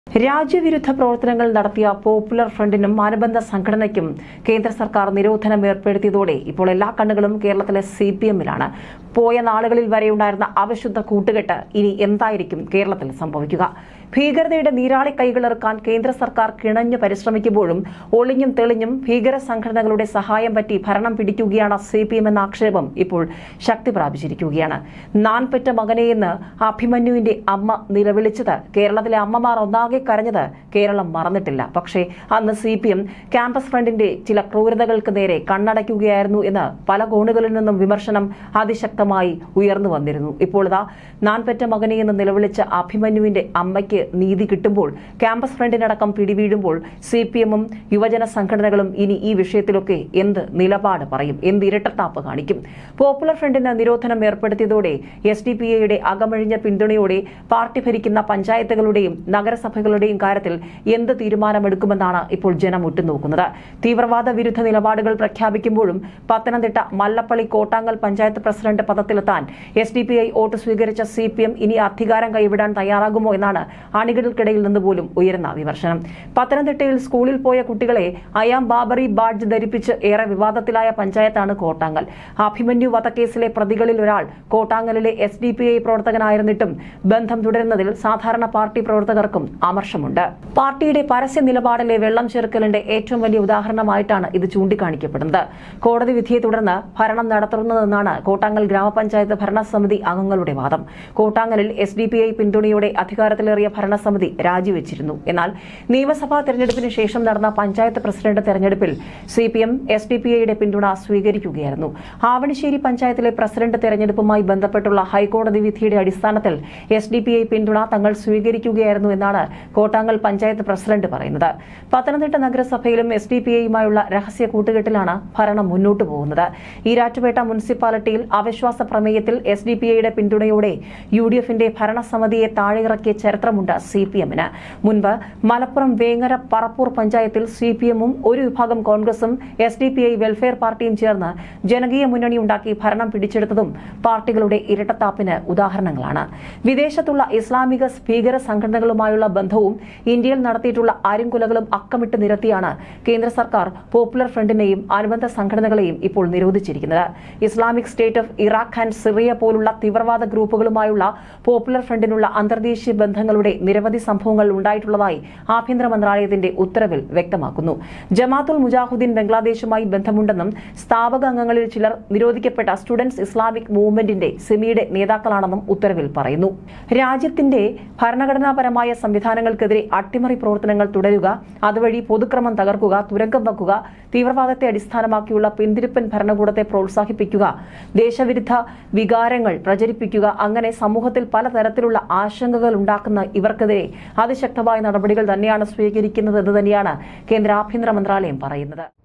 രാജ്യവിരുദ്ധ പ്രവർത്തനങ്ങൾ നടത്തിയ പോപ്പുലർ ഫ്രണ്ടിനും അനുബന്ധ സംഘടനയ്ക്കും കേന്ദ്ര സർക്കാർ നിരോധനം ഏർപ്പെടുത്തിയതോടെ ഇപ്പോൾ എല്ലാ കണ്ണുകളും കേരളത്തിലെ സി പി എമ്മിലാണ് പോയ നാളുകളിൽ വരെയുണ്ടായിരുന്ന അവിശുദ്ധ കൂട്ടുകെട്ട് ഇനി എന്തായിരിക്കും കേരളത്തിൽ സംഭവിക്കുക ഭീകരതയുടെ നീരാളി കൈകളിറക്കാൻ കേന്ദ്ര സർക്കാർ കിണഞ്ഞു പരിശ്രമിക്കുമ്പോഴും ഒളിഞ്ഞും തെളിഞ്ഞും ഭീകര സംഘടനകളുടെ സഹായം പറ്റി ഭരണം പിടിക്കുകയാണ് സി പി എം എന്ന ആക്ഷേപം ഇപ്പോൾ ശക്തി പ്രാപിച്ചിരിക്കുകയാണ് നാൻ പെറ്റ മകനെയെന്ന് അഭിമന്യുവിന്റെ അമ്മ നിലവിളിച്ചത് കേരളത്തിലെ അമ്മമാർ ഒന്നാകെ കരഞ്ഞത് കേരളം മറന്നിട്ടില്ല പക്ഷേ അന്ന് സി പി എം ക്യാമ്പസ് ഫ്രണ്ടിന്റെ ചില ക്രൂരതകൾക്ക് നേരെ കണ്ണടയ്ക്കുകയായിരുന്നു എന്ന് പല കോണുകളിൽ നിന്നും വിമർശനം അതിശക്തമായി ഉയർന്നു വന്നിരുന്നു ഇപ്പോൾ ഇതാ നാൻ പെറ്റ മകനെയെന്ന് നിലവിളിച്ച അഭിമന്യുവിന്റെ അമ്മയ്ക്ക് നീതി കിട്ടുമ്പോൾ ക്യാമ്പസ് ഫ്രണ്ടിനടക്കം പിടിവീഴുമ്പോൾ സി പി എമ്മും യുവജന സംഘടനകളും ഇനി ഈ വിഷയത്തിലൊക്കെ എന്ത് നിലപാട് പറയും എന്ത് ഇരട്ടത്താപ്പ് കാണിക്കും പോപ്പുലർ ഫ്രണ്ടിന് നിരോധനം ഏർപ്പെടുത്തിയതോടെ എസ് ഡി പി എയുടെ അകമഴിഞ്ഞ പിന്തുണയോടെ പാർട്ടി ഭരിക്കുന്ന പഞ്ചായത്തുകളുടെയും നഗരസഭകളുടെയും കാര്യത്തിൽ എന്ത് തീരുമാനമെടുക്കുമെന്നാണ് ഇപ്പോൾ ജനം ഉറ്റുനോക്കുന്നത് തീവ്രവാദ വിരുദ്ധ നിലപാടുകൾ പ്രഖ്യാപിക്കുമ്പോഴും പത്തനംതിട്ട മല്ലപ്പള്ളി കോട്ടാങ്ങൽ പഞ്ചായത്ത് പ്രസിഡന്റ് പദത്തിലെത്താൻ S D P I vote സ്വീകരിച്ച സി പി എം ഇനി അധികാരം കൈവിടാൻ തയ്യാറാകുമോ എന്നാണ് അണികൾക്കിടയിൽ നിന്ന് പോലും ഉയരുന്ന വിമർശനം പത്തനംതിട്ടയിൽ സ്കൂളിൽ പോയ കുട്ടികളെ അയാം ബാബറി ബാഡ്ജ് ധരിപ്പിച്ച് ഏറെ വിവാദത്തിലായ പഞ്ചായത്താണ് കോട്ടാങ്ങൽ അഭിമന്യു വധക്കേസിലെ പ്രതികളിൽ ഒരാൾ കോട്ടാങ്ങലിലെ എസ് ഡി പി ഐ പ്രവർത്തകനായിരുന്നിട്ടും ബന്ധം തുടരുന്നതിൽ സാധാരണ പാർട്ടി പ്രവർത്തകർക്കും അമർഷമുണ്ട് പാർട്ടിയുടെ പരസ്യ നിലപാടിലെ വെള്ളം ചേർക്കലിന്റെ ഏറ്റവും വലിയ ഉദാഹരണമായിട്ടാണ് ഇത് ചൂണ്ടിക്കാണിക്കപ്പെടുന്നത് കോടതി വിധിയെ തുടർന്ന് ഭരണം നടത്തുന്നതെന്നാണ് കോട്ടാങ്ങൽ ഗ്രാമപഞ്ചായത്ത് ഭരണസമിതി അംഗങ്ങളുടെ വാദം കോട്ടാങ്ങലിൽ എസ് ഡി പി ഐ പിന്തുണയോടെ അധികാരത്തിലേറിയ ഭരണസമിതി രാജിവെച്ചിരുന്നു എന്നാൽ നിയമസഭാ തെരഞ്ഞെടുപ്പിന് ശേഷം നടന്ന പഞ്ചായത്ത് പ്രസിഡന്റ് തെരഞ്ഞെടുപ്പിൽ C P M S D P ഐയുടെ പിന്തുണ സ്വീകരിക്കുകയായിരുന്നു ആവണിശ്ശേരി പഞ്ചായത്തിലെ പ്രസിഡന്റ് തെരഞ്ഞെടുപ്പുമായി ബന്ധപ്പെട്ടുള്ള ഹൈക്കോടതി വിധിയുടെ അടിസ്ഥാനത്തിൽ എസ് ഡി പി ഐ പിന്തുണ തങ്ങൾ സ്വീകരിക്കുകയായിരുന്നു എന്നാണ് കോട്ടാങ്ങൽ പഞ്ചായത്ത് പ്രസിഡന്റ് പറയുന്നത് പത്തനംതിട്ട നഗരസഭയിലും എസ് ഡി പി ഐയുമായുള്ള രഹസ്യ കൂട്ടുകെട്ടിലാണ് ഭരണം മുന്നോട്ടു പോകുന്നത് ഈരാറ്റുപേട്ട മുനിസിപ്പാലിറ്റിയിൽ അവിശ്വാസ പ്രമേയത്തിൽ എസ് ഡി പി ഐയുടെ പിന്തുണയോടെ യു ഡി എഫിന്റെ ഭരണസമിതിയെ താഴെയിറക്കിയ ചരിത്രമുണ്ട് സി പി എമ്മിന് മുൻപ് മലപ്പുറം വേങ്ങര പറപ്പൂർ പഞ്ചായത്തിൽ സി പി എമ്മും ഒരു വിഭാഗം കോൺഗ്രസും S D P I welfare പാർട്ടിയും ചേർന്ന് ജനകീയ മുന്നണി ഉണ്ടാക്കി ഭരണം പിടിച്ചെടുത്തതും പാർട്ടികളുടെ ഇരട്ടത്താപ്പിന് ഉദാഹരണങ്ങളാണ് വിദേശത്തുള്ള ഇസ്ലാമിക ഭീകര സംഘടനകളുമായുള്ള ബന്ധവും ഇന്ത്യയിൽ നടത്തിയിട്ടുള്ള അരിങ്കുലകളും അക്കമിട്ട് നിരത്തിയാണ് കേന്ദ്ര സർക്കാർ പോപ്പുലർ ഫ്രണ്ടിനെയും അനുബന്ധ സംഘടനകളെയും ഇപ്പോൾ നിരോധിച്ചിരിക്കുന്നത് Islamic State of Iraq and Syria പോലുള്ള തീവ്രവാദ ഗ്രൂപ്പുകളുമായുള്ള പോപ്പുലർ ഫ്രണ്ടിനുള്ള അന്തർദേശീയ ബന്ധങ്ങളുടെ നിരവധി സംഭവങ്ങൾ ഉണ്ടായിട്ടുള്ളതായി ആഭ്യന്തര മന്ത്രാലയത്തിന്റെ ഉത്തരവിൽ വ്യക്തമാക്കുന്നു ജമാത്തുൽ മുജാഹുദ്ദീൻ ബംഗ്ലാദേശുമായി ബന്ധമുണ്ടെന്നും സ്ഥാപക അംഗങ്ങളിൽ ചിലർ നിരോധിക്കപ്പെട്ട സ്റ്റുഡൻസ് ഇസ്ലാമിക് മൂവ്മെന്റിന്റെ സിമിയുടെ നേതാക്കളാണെന്നും ഉത്തരവിൽ പറയുന്നു രാജ്യത്തിന്റെ ഭരണഘടനാപരമായ സംവിധാനങ്ങൾക്കെതിരെ അട്ടിമറി പ്രവർത്തനങ്ങൾ തുടരുക അതുവഴി പൊതുക്രമം തകർക്കുക തുരങ്കം വെക്കുക തീവ്രവാദത്തെ അടിസ്ഥാനമാക്കിയുള്ള പിന്തിരിപ്പൻ ഭരണകൂടത്തെ പ്രോത്സാഹിപ്പിക്കുക ദേശവിരുദ്ധ വികാരങ്ങൾ പ്രചരിപ്പിക്കുക അങ്ങനെ സമൂഹത്തിൽ പലതരത്തിലുള്ള ആശങ്കകൾ ഉണ്ടാക്കുന്ന ഇവർക്കെതിരെ അതിശക്തമായ നടപടികൾ തന്നെയാണ് സ്വീകരിക്കുന്നത് എന്ന് തന്നെയാണ് കേന്ദ്ര ആഭ്യന്തര മന്ത്രാലയം പറയുന്നത്